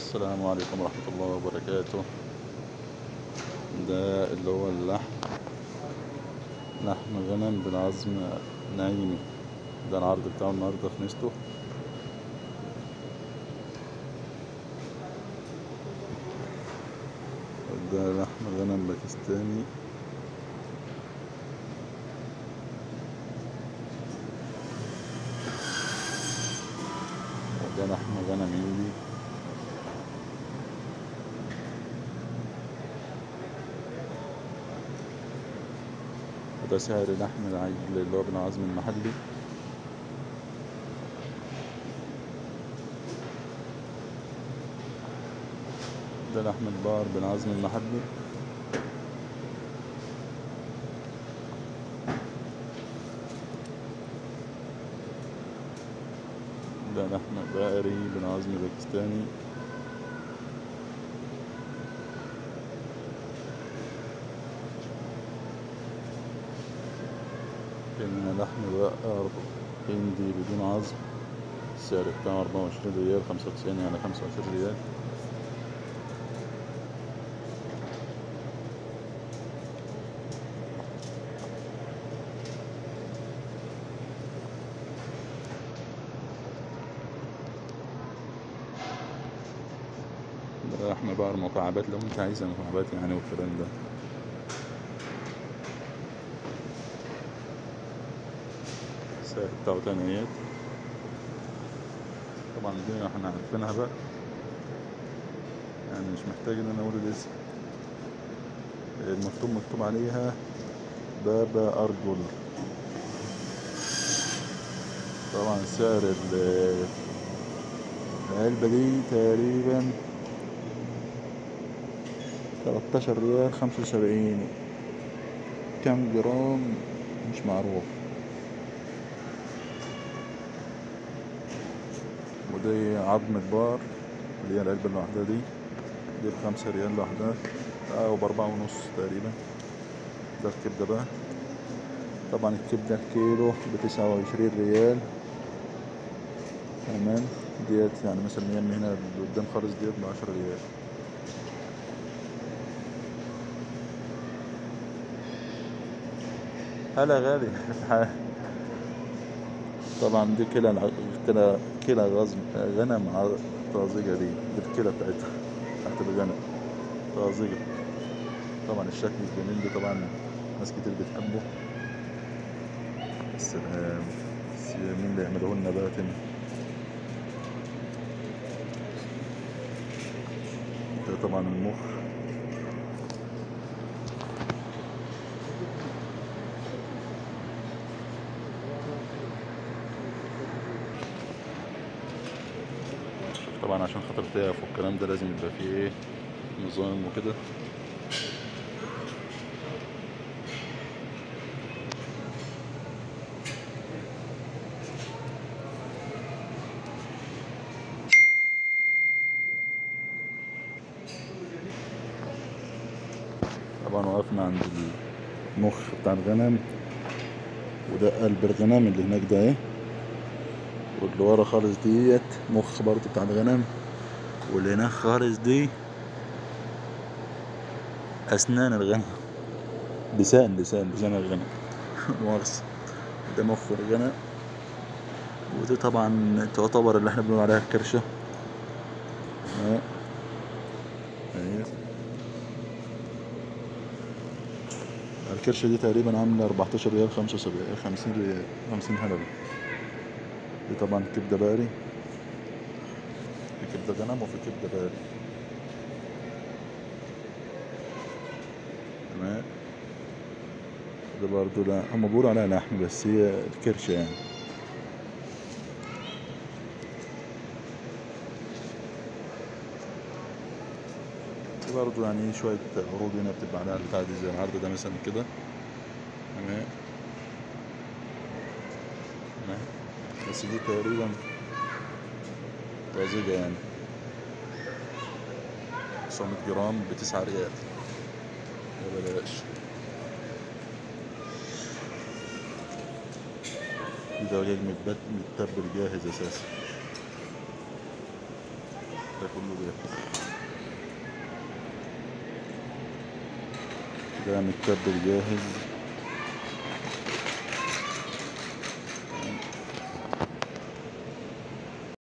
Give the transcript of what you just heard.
السلام عليكم ورحمة الله وبركاته ده اللي هو اللحم لحم غنم بالعظم نعيمي ده العرض بتاعه النهاردة في نستو ده لحم غنم باكستاني وده لحم غنم هندي وده سعر لحم العجل اللي هو بالعظم المحلي ده لحم البقر بالعظم المحلي ده لحم بقري بالعظم باكستاني إن لحم بقر هندي بدون عظم السعر بتاعه أربعة وعشرين ريال خمسة وتسعين يعني خمسة وعشرين ريال ده لحم بقر مكعبات لو انت عايزة مكعبات يعني والكلام ده السعر بتاعه تمانيات طبعا دي احنا عارفينها بقى يعني مش محتاج ان انا اقول الاسم المكتوب مكتوب عليها بابا ارجل طبعا سعر ال- العلبة دي تقريبا 13 ريال 75 كم جرام مش معروف ودي عظمة بار اللي هي العلبة الواحدة دي دي بخمسة ريال لوحدها أو بأربعة ونص تقريبا ده الكبدة بقى طبعا الكبدة الكيلو بتسعة وعشرين ريال تمام ديت يعني مثلا يم هنا اللي قدام خالص ديت بعشرة ريال هلا غالي طبعا دي كلى الع- كلى كلى غزم غنم ع- طازجة دي دي الكلى بتاعتها بتاعت الغنم طازجة طبعا الشكل الجميل ده طبعا ناس كتير بتحبه السلام بس مين اللي يعمله لنا بقى تاني ده طبعا المخ طبعا عشان خاطر تقف والكلام ده لازم يبقى فيه ايه نظام وكده طبعا وقفنا عند المخ بتاع الغنم وده قلب الغنم اللي هناك ده ايه واللي ورا خالص ديت مخ برضه بتاع الغنم واللي هناك خالص دي أسنان الغنم لسان لسان لسان الغنم مؤاخذة ده مخ الغنم ودي طبعا تعتبر اللي احنا بنقول عليها الكرشة اه. اهي. الكرشة دي تقريبا عاملة 14 ريال 75 50 ريال 50 حلبة دي طبعا كبدة باري في كبدة غنم وفي كبدة باري تمام ده برضو لا هم بيقولوا عليها لحم بس هي الكرشة يعني في برضو يعني شوية عروض هنا بتبقى عليها البتاع دي زي العرض ده مثلا كده تمام تمام بس دي تقريبا طازجة يعني 900 جرام بتسعة ريال يا بلاش ده دجاج متبت متبل جاهز اساسا كده كله جاهز ده متبل جاهز